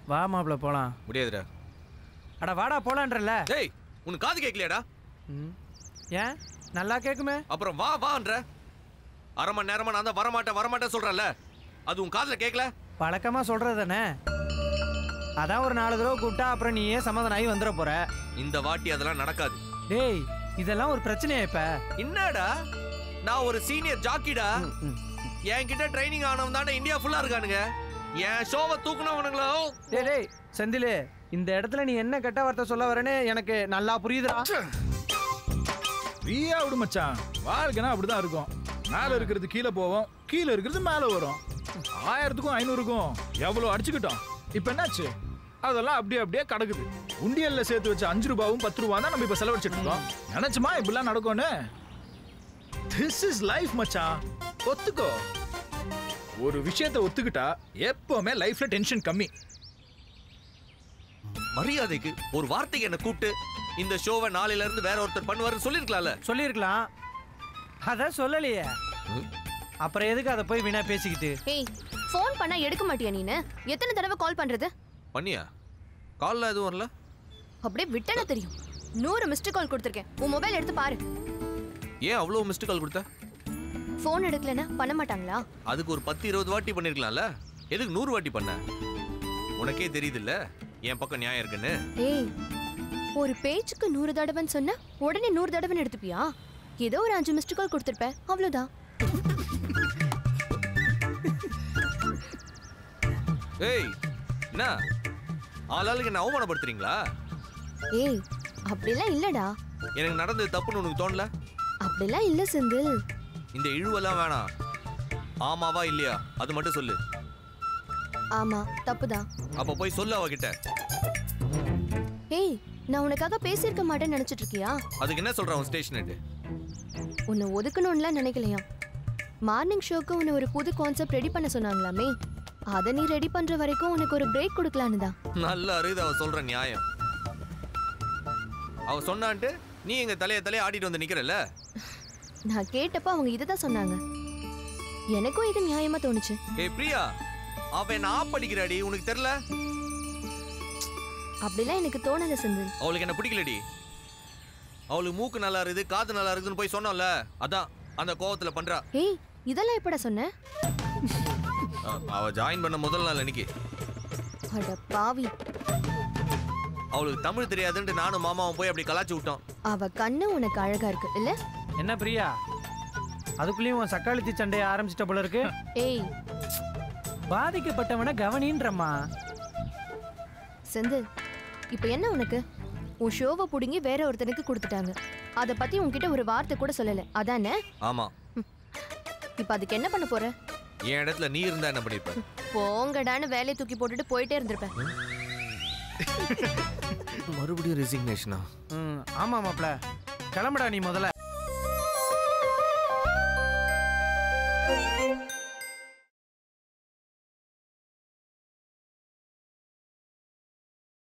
வா மாப்பிள்ள போலாம் முடியாதுடா அட வாடா போலான்றல டேய் உனக்கு காது கேட்கலையாடா ம். ஏன் நல்லா கேக்குமே அப்புறம் வா வான்ற அரை மணி நேரமா நான் தான் வரமாட்டேன் வரமாட்டேன் சொல்றேன்ல அது உன் காதுல கேட்கல பழக்கமா சொல்றது தானே அதான் ஒரு நாலு தடவை கூப்பிட்டா அப்புறம் நீ ஏன் சமாதானம் ஆகி வந்துட போற இந்த வாட்டி அதெல்லாம் நடக்காது டேய் இதெல்லாம் ஒரு பிரச்சனையா இப்ப என்னடா நான் ஒரு சீனியர் ஜாக்கிடா ம், ம். என்கிட்ட ட்ரைனிங் ஆனவன் தானே இந்தியா ஃபுல்லா இருக்கானுங்க என் ஷோவை தூக்குனவனுங்களோ டேய் டேய் செந்திலு இந்த இடத்துல நீ என்ன கெட்ட வார்த்தை சொல்ல வரேன்னு எனக்கு நல்லா புரியுதுடா ஃப்ரீயா விடு மச்சான் வாழ்க்கைனா அப்படிதான் இருக்கும் மேல இருக்கிறது கீழே போவோம் கீழே இருக்கிறது மேல வரும் ஆயிரத்துக்கும் ஐநூறுக்கும் எவ்வளவு அடிச்சுக்கிட்டோம் இப்ப என்னாச்சு அதெல்லாம் அப்படியே அப்படியே கிடக்குது உண்டியல்ல சேர்த்து வச்ச அஞ்சு ரூபாவும் பத்து ரூபா தான் நம்ம இப்ப செலவழிச்சிட்டு இருக்கோம் நினைச்சுமா இப்படிலாம் நடக்கும்னு திஸ் இஸ் லைஃப் மச்சான் ஒத்துக்கோ ஒரு விஷயத்தை ஒத்துக்கிட்டா எப்பவுமே லைஃப்ல டென்ஷன் கம்மி மரியாதைக்கு ஒரு வார்த்தைக்கு என்ன கூப்பிட்டு இந்த ஷோவை நாளையில இருந்து வேற ஒருத்தர் பண்ணுவாருன்னு சொல்லிருக்கலாம்ல சொல்லியிருக்கலாம் அதான் சொல்லலையே அப்புறம் எதுக்கு அதை போய் வீணா பேசிக்கிட்டு ஏய் ஃபோன் பண்ணா எடுக்க மாட்டியா நீனு எத்தனை தடவை கால் பண்றது பண்ணியா கால்ல எதுவும் வரல அப்படியே விட்டன தெரியும் நூறு மிஸ்டு கால் கொடுத்துருக்கேன் உன் மொபைல் எடுத்து பாரு ஏன் அவ்வளோ மிஸ்டு கால் கொடுத்த ஃபோன் எடுக்கலனா பண்ண மாட்டாங்களா அதுக்கு ஒரு பத்து இருபது வாட்டி பண்ணிருக்கலாம்ல எதுக்கு நூறு வாட்டி பண்ண உனக்கே தெரியுதுல்ல என் பக்கம் நியாயம் இருக்குன்னு ஏய் ஒரு பேச்சுக்கு நூறு தடவைன்னு சொன்னா உடனே நூறு தடவைன்னு எடுத்துப்பியா ஏதோ ஒரு அஞ்சு மிஸ்டு கால் கொடுத்துருப்பேன் அவ்வளவுதான் ஏய் என்ன ஆளாளுக்கு என்ன அவமானப்படுத்துறீங்களா ஏய் அப்படிலாம் இல்லடா எனக்கு நடந்தது தப்புன்னு உனக்கு தோணல அப்படிலாம் இல்ல செந்தில் இந்த இழுவெல்லாம் வேணாம் ஆமாவா இல்லையா அது மட்டும் சொல்லு ஆமா தப்புதான் அப்ப போய் சொல்லு அவகிட்ட ஏய் நான் உனக்காக பேசியிருக்க மாட்டேன்னு நினைச்சிட்டு இருக்கியா அதுக்கு என்ன சொல்ற உன் ஸ்டேஷன் உன்னை ஒதுக்கணும்லாம் நினைக்கலையா மார்னிங் ஷோக்கு உன்னை ஒரு புது கான்செப்ட் ரெடி பண்ண சொன்னாங்களாமே அதை நீ ரெடி பண்ற வரைக்கும் உனக்கு ஒரு பிரேக் கொடுக்கலான்னு தான் நல்ல அறிவு அவ சொல்ற நியாயம் அவ சொன்னான்ட்டு நீ எங்க தலைய தலைய ஆடிட்டு வந்து நிக்கிறல்ல நான் கேட்டப்ப அவங்க இதை தான் சொன்னாங்க எனக்கும் இது நியாயமா தோணுச்சு ஏய் பிரியா அவ என்ன ஆப் படிக்கிறாடி உனக்கு தெரியல அப்படிலாம் எனக்கு தோணல செந்தில் அவளுக்கு என்ன பிடிக்கலடி அவளுக்கு மூக்கு நல்லா இருக்குது காது நல்லா இருக்குதுன்னு போய் சொன்னோம்ல அதான் அந்த கோவத்துல பண்றா ஏய் இதெல்லாம் எப்படா சொன்ன அ- அவ ஜாயின் பண்ண முதல் நாள் அன்னைக்கு அட பாவி அவளுக்கு தமிழ் தெரியாதுன்ட்டு நானும் மாமாவும் போய் அப்படி கலாச்சி விட்டோம் அவ கண்ணு உனக்கு அழகா இருக்கு இல்ல என்ன பிரியா அதுக்குள்ளேயும் உன் சக்காளத்தி சண்டைய ஆரம்பிச்சிட்ட போல இருக்கு ஏய் பாதிக்கப்பட்டவன கவனின்றம்மா செந்தில் இப்போ என்ன உனக்கு உன் ஷோவை புடுங்கி வேற ஒருத்தனுக்கு கொடுத்துட்டாங்க அதை பத்தி உன்கிட்ட ஒரு வார்த்தை கூட சொல்லல அதானே ஆமா இப்போ அதுக்கு என்ன பண்ண போற என் இடத்துல நீ இருந்தா என்ன பண்ணிருப்ப போங்கடான்னு வேலையை தூக்கி போட்டுட்டு போயிட்டே இருந்திருப்பேன் மறுபடியும் ரெசிக்னேஷனா ம் ஆமா மாப்ள கிளம்புடா நீ முதல்ல